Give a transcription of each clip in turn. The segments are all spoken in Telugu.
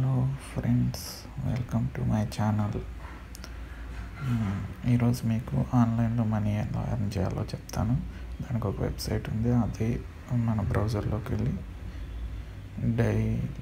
hello friends welcome to my channel ఈరోజు మీకు ఆన్లైన్లో మనీ ఎలా ఎర్న్ చేయాలో చెప్తాను దానికి ఒక వెబ్సైట్ ఉంది అది మన బ్రౌజర్లోకి వెళ్ళి డై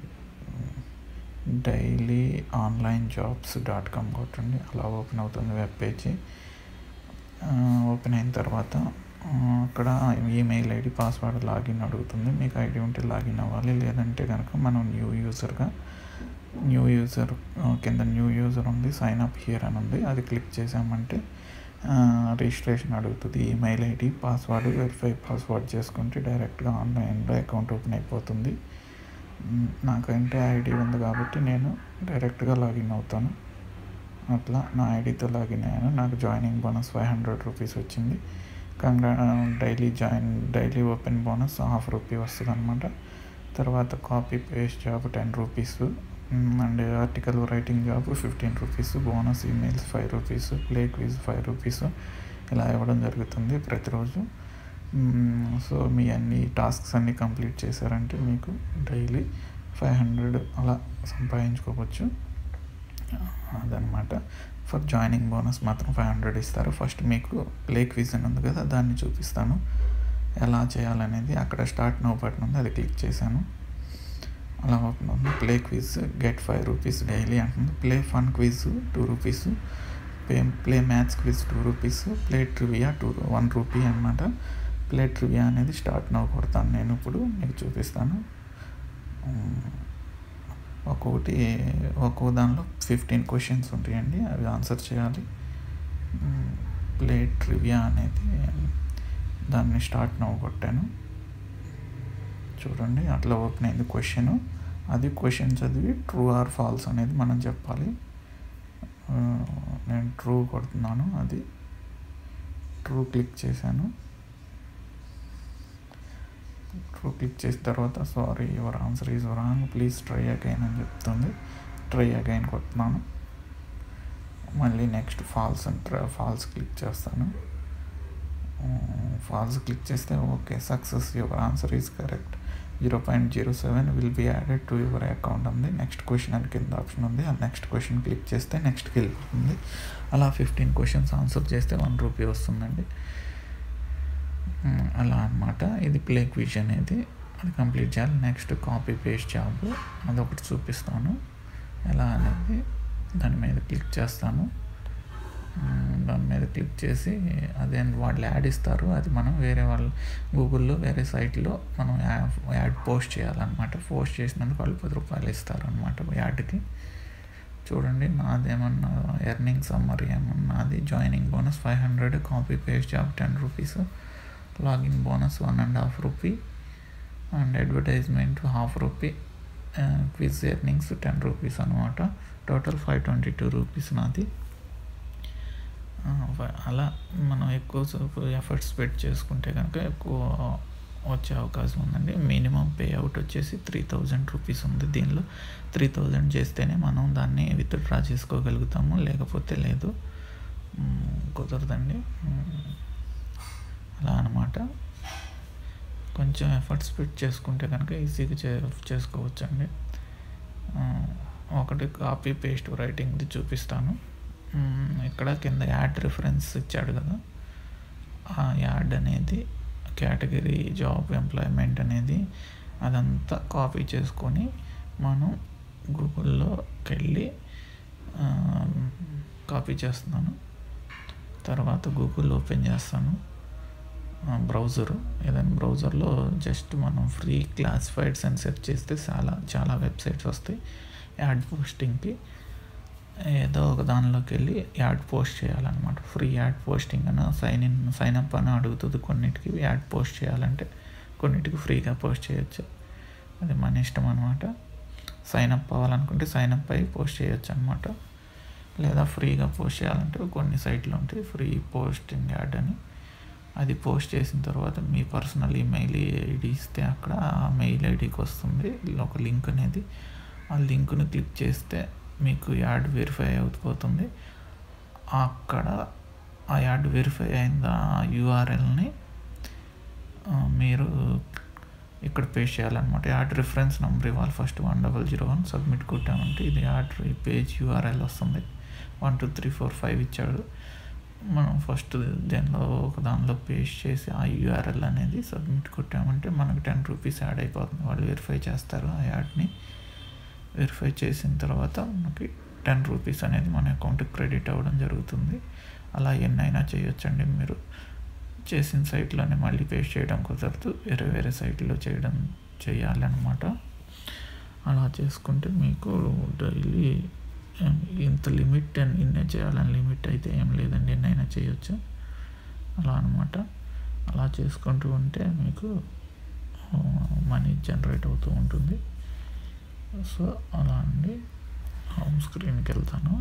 daily online jobs dot com కొట్టండి అలా ఓపెన్ అవుతుంది వెబ్ పేజీ ఓపెన్ అయిన తర్వాత అక్కడ ఈమెయిల్ ఐడి పాస్వర్డ్ లాగిన్ అడుగుతుంది మీకు ఐడి ఉంటే లాగిన్ అవ్వాలి లేదంటే కనుక మనం న్యూ యూజర్గా న్యూ యూజర్ కింద న్యూ యూజర్ ఉంది సైన్ అప్ హియర్ అని ఉంది అది క్లిక్ చేసామంటే రిజిస్ట్రేషన్ అడుగుతుంది email ID password verify password చేసుకుంటే డైరెక్ట్గా ఆన్లైన్లో అకౌంట్ ఓపెన్ అయిపోతుంది నాకంటే ఐడి ఉంది కాబట్టి నేను డైరెక్ట్గా లాగిన్ అవుతాను అట్లా నా ఐడితో లాగిన్ అయ్యాను నాకు joining bonus five hundred rupees వచ్చింది కంగ్రా daily join daily open bonus half rupee వస్తుంది అనమాట తర్వాత copy paste job ten rupees and article writing job fifteen rupees bonus emails five rupees play quiz five rupees ఇలా ఇవ్వడం జరుగుతుంది ప్రతిరోజు సో మీ అన్ని టాస్క్స్ అన్నీ కంప్లీట్ చేశారంటే మీకు డైలీ ఫైవ్ హండ్రెడ్ అలా సంపాదించుకోవచ్చు అదనమాట ఫర్ జాయినింగ్ బోనస్ మాత్రం ఫైవ్ హండ్రెడ్ ఇస్తారు ఫస్ట్ మీకు ప్లే క్విజ్ అని ఉంది కదా దాన్ని చూపిస్తాను ఎలా చేయాలనేది అక్కడ స్టార్ట్ నో బటన్ ఉంది అది క్లిక్ చేశాను అలా ఓపెన్ ఉంది play quiz get five rupees daily అంటుంది play fun quiz two rupees play play maths quiz two rupees play trivia two one rupee అనమాట ప్లే ట్రివియా అనేది స్టార్ట్ నో కొడతాను నేను ఇప్పుడు మీకు చూపిస్తాను ఒక్కొక్కటి ఒక్కో దానిలో ఫిఫ్టీన్ క్వశ్చన్స్ ఉంటాయండి అవి ఆన్సర్ చేయాలి ప్లే ట్రివియా అనేది దాన్ని స్టార్ట్ నవ్వు కొట్టాను చూడండి అట్లా ఓపెన్ అయింది క్వశ్చన్ అది క్వశ్చన్ చదివి ట్రూ ఆర్ ఫాల్స్ అనేది మనం చెప్పాలి నేను ట్రూ కొడుతున్నాను అది ట్రూ క్లిక్ చేశాను ట్రూ క్లిక్ చేసిన తర్వాత sorry your answer is wrong please try again అని చెప్తుంది ట్రై అగైన్ కొడుతున్నాను మళ్ళీ next false and false click చేస్తాను ఫాల్స్ క్లిక్ చేస్తే okay success your answer is correct zero point zero seven will be added to your account ఉంది నెక్స్ట్ క్వశ్చన్ అని కింద ఆప్షన్ ఉంది ఆ నెక్స్ట్ క్వశ్చన్ క్లిక్ చేస్తే నెక్స్ట్కి వెళ్ళిపోతుంది అలా ఫిఫ్టీన్ క్వశ్చన్స్ ఆన్సర్ చేస్తే వన్ రూపీ వస్తుందండి అలా అనమాట ఇది ప్లే క్విజ్ అనేది అది కంప్లీట్ చేయాలి నెక్స్ట్ కాపీ పేస్ట్ జాబ్ అదొకటి చూపిస్తాను ఎలా అనేది దాని మీద క్లిక్ చేస్తాను దాని మీద క్లిక్ చేసి అదే వాళ్ళు యాడ్ ఇస్తారు అది మనం వేరే వాళ్ళు గూగుల్లో వేరే సైట్లో మనం యాడ్ పోస్ట్ చేయాలన్నమాట పోస్ట్ చేసినందుకు వాళ్ళు పది రూపాయలు ఇస్తారు అనమాట యాడ్కి చూడండి నాదేమన్నా ఎర్నింగ్ సమ్మర్ ఏమన్నా అది joining bonus five hundred copy paste job ten rupees login bonus one and half rupee and advertisement half rupee quiz earnings ten rupees అనమాట total five twenty two rupees నాది అలా మనం ఎక్కువ ఎఫర్ట్స్ పెట్టి చేసుకుంటే కనుక ఎక్కువ వచ్చే అవకాశం ఉందండి మినిమం పే అవుట్ వచ్చేసి త్రీ థౌజండ్ రూపీస్ ఉంది దీనిలో త్రీ థౌజండ్ చేస్తేనే మనం దాన్ని విత్డ్రా చేసుకోగలుగుతాము లేకపోతే లేదు కుదరదండి అలా అనమాట కొంచెం ఎఫర్ట్స్ పెట్టి చేసుకుంటే కనుక ఈజీగా చే చేసుకోవచ్చు అండి ఒకటి కాపీ పేస్ట్ రైటింగ్ది చూపిస్తాను ఇక్కడ కింద యాడ్ రిఫరెన్స్ ఇచ్చాడు కదా ఆ యాడ్ అనేది కేటగిరీ జాబ్ ఎంప్లాయ్మెంట్ అనేది అదంతా కాపీ చేసుకొని మనం గూగుల్లోకి వెళ్ళి కాపీ చేస్తున్నాను తర్వాత గూగుల్ ఓపెన్ చేస్తాను బ్రౌజరు ఏదైనా బ్రౌజర్లో జస్ట్ మనం ఫ్రీ క్లాసిఫైడ్స్ అని సెర్చ్ చేస్తే చాలా చాలా వెబ్సైట్స్ వస్తాయి యాడ్ పోస్టింగ్కి ఏదో ఒక దానిలోకి వెళ్ళి యాడ్ పోస్ట్ చేయాలన్నమాట ఫ్రీ యాడ్ పోస్టింగ్ అని సైన్ ఇన్ సైన్ అప్ అని అడుగుతుంది కొన్నిటికి యాడ్ పోస్ట్ చేయాలంటే కొన్నిటికి ఫ్రీగా పోస్ట్ చేయొచ్చు అది మన ఇష్టం అనమాట సైన్ అప్ అవ్వాలనుకుంటే సైన్ అప్ అయ్యి పోస్ట్ చేయొచ్చు అనమాట లేదా ఫ్రీగా పోస్ట్ చేయాలంటే కొన్ని సైట్లు ఉంటాయి ఫ్రీ పోస్టింగ్ యాడ్ అని అది పోస్ట్ చేసిన తర్వాత మీ పర్సనల్ ఈమెయిల్ ఐడి ఇస్తే అక్కడ ఆ మెయిల్ ఐడికి వస్తుంది ఒక లింక్ అనేది ఆ లింక్ను క్లిక్ చేస్తే మీకు యాడ్ వెరిఫై అయిపోతుంది అక్కడ ఆ యాడ్ వెరిఫై అయిన యూఆర్ఎల్ని మీరు ఇక్కడ పేస్ట్ చేయాలన్నమాట యాడ్ రిఫరెన్స్ నెంబర్ ఇవ్వాలి first one double zero one submit కొట్టామంటే ఇది యాడ్ పేజ్ యూఆర్ఎల్ వస్తుంది one two three four five ఇచ్చాడు మనం ఫస్ట్ దేనిలో ఒక దానిలో పేస్ట్ చేసి ఆ యూఆర్ఎల్ అనేది సబ్మిట్ కొట్టామంటే మనకి టెన్ రూపీస్ యాడ్ అయిపోతుంది వాళ్ళు వెరిఫై చేస్తారు ఆ యాడ్ని వెరిఫై చేసిన తర్వాత మనకి టెన్ రూపీస్ అనేది మన అకౌంట్కి క్రెడిట్ అవ్వడం జరుగుతుంది అలా ఎన్నైనా చేయొచ్చండి మీరు చేసిన సైట్లోనే మళ్ళీ పేస్ట్ చేయడం కుదరదు వేరే వేరే సైట్లో చేయడం చేయాలన్నమాట అలా చేసుకుంటే మీకు డైలీ ఇంత లిమిట్ ఇన్నే చేయాలని లిమిట్ అయితే ఏం లేదండి ఎన్నైనా చేయొచ్చు అలా అనమాట అలా చేసుకుంటూ ఉంటే మీకు మనీ జనరేట్ అవుతూ ఉంటుంది సో అలా అండి హోమ్ స్క్రీన్కి వెళ్తాను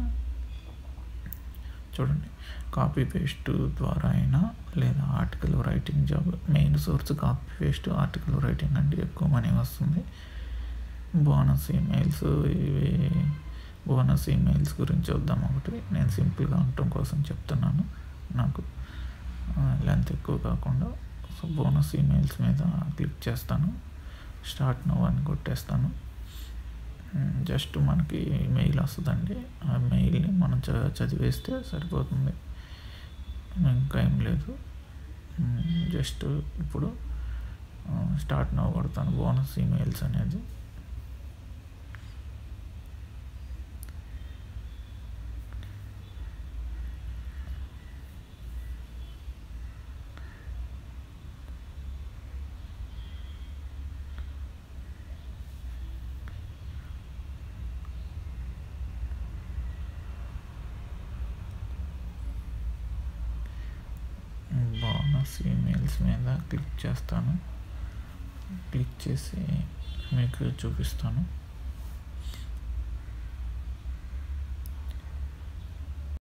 చూడండి కాపీ పేస్ట్ ద్వారా అయినా లేదా article writing job main source copy paste article writing అంటే ఎక్కువ మనీ వస్తుంది బోనస్ ఈమెయిల్స్ ఇవి బోనస్ ఈమెయిల్స్ గురించి వద్దాం ఒకటి నేను సింపుల్గా ఉండటం కోసం చెప్తున్నాను నాకు లెంత్ ఎక్కువ కాకుండా సో బోనస్ ఈమెయిల్స్ మీద క్లిక్ చేస్తాను స్టార్ట్ నో అని కొట్టేస్తాను జస్ట్ మనకి మెయిల్ వస్తుందండి ఆ మెయిల్ని మనం చ చదివేస్తే సరిపోతుంది ఇంకా ఏం లేదు జస్ట్ ఇప్పుడు స్టార్ట్ నో కొడతాను బోనస్ ఈమెయిల్స్ అనేది బోనస్ ఈమెయిల్స్ మీద క్లిక్ చేస్తాను క్లిక్ చేసి మీకు చూపిస్తాను